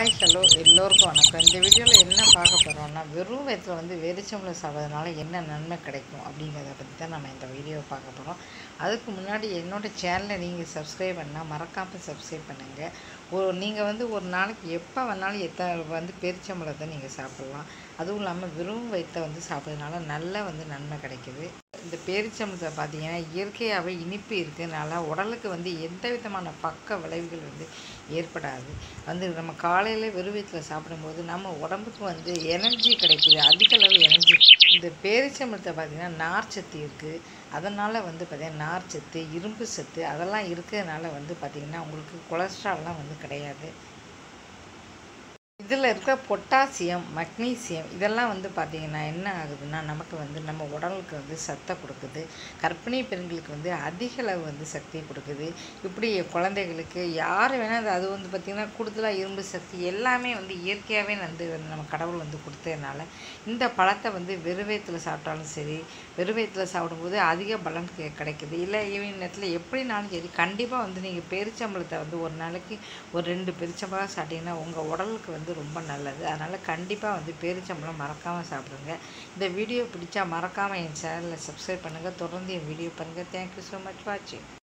hi hello எல்லோருக்கும் வணக்கம் இந்த வீடியோவில் என்ன பார்க்க போகிறோம்னா வெறும் வயிற்றில் வந்து வெறிச்சம்பளம் சாப்பிட்றதுனால என்ன நன்மை கிடைக்கும் அப்படிங்கிறத பற்றி தான் நம்ம இந்த வீடியோவை பார்க்க போகிறோம் அதுக்கு முன்னாடி என்னோடய சேனலை நீங்கள் சப்ஸ்கிரைப் பண்ணால் மறக்காமல் சப்ஸ்கிரைப் பண்ணுங்கள் ஒரு நீங்கள் வந்து ஒரு நாளைக்கு எப்போ வேணாலும் எத்தனை வந்து பெரிச்சம்பளத்தை நீங்கள் சாப்பிட்லாம் அதுவும் இல்லாமல் வெறும் வயிற்றை வந்து சாப்பிட்றதுனால நல்ல வந்து நன்மை கிடைக்குது இந்த பேரிச்சம்பளத்தை பார்த்தீங்கன்னா இயற்கையாகவே இனிப்பு இருக்கிறதுனால உடலுக்கு வந்து எந்த விதமான பக்க விளைவுகள் வந்து ஏற்படாது வந்து நம்ம காலையில் வெறும் வயிற்றில் சாப்பிடும்போது நம்ம உடம்புக்கு வந்து எனர்ஜி கிடைக்குது அதிக அளவு எனர்ஜி இந்த பேரிச்சம்பளத்தை பார்த்திங்கன்னா நார்ச்சத்து இருக்குது அதனால் வந்து பார்த்திங்கன்னா நார்ச்சத்து இரும்பு சத்து அதெல்லாம் இருக்கிறதுனால வந்து பார்த்திங்கன்னா உங்களுக்கு கொலஸ்ட்ரால்லாம் வந்து கிடையாது இதில் இருக்கிற பொட்டாசியம் மக்னீசியம் இதெல்லாம் வந்து பார்த்திங்கன்னா என்ன ஆகுதுன்னா நமக்கு வந்து நம்ம உடலுக்கு வந்து சத்தை கொடுக்குது கர்ப்பிணி பெண்களுக்கு வந்து அதிக அளவு வந்து சக்தி கொடுக்குது இப்படி குழந்தைகளுக்கு யார் வேணால் அது வந்து பார்த்திங்கன்னா கூடுதலாக இரும்பு சக்தி எல்லாமே வந்து இயற்கையாகவே வந்து நம்ம கடவுள் வந்து கொடுத்ததுனால இந்த பழத்தை வந்து வெறுவயத்தில் சாப்பிட்டாலும் சரி வெறுவயத்தில் சாப்பிடும்போது அதிக பலன் கி- கிடைக்குது இல்லை ஈவினிங் நேரத்தில் எப்படினாலும் சரி கண்டிப்பாக வந்து நீங்கள் பெருச்சம்பளத்தை வந்து ஒரு நாளைக்கு ஒரு ரெண்டு பெருச்சம்பளம் சாப்பிட்டீங்கன்னா உங்கள் உடலுக்கு வந்து ரொம்ப நல்லது அதனால் கண்டிப்பாக வந்து பேரிச்சம்பளம் மறக்காமல் சாப்பிடுங்க இந்த வீடியோ பிடிச்சா மறக்காமல் என் சேனலை சப்ஸ்கிரைப் பண்ணுங்கள் தொடர்ந்து என் வீடியோ பாருங்கள் தேங்க்யூ ஸோ மச் வாட்சிங்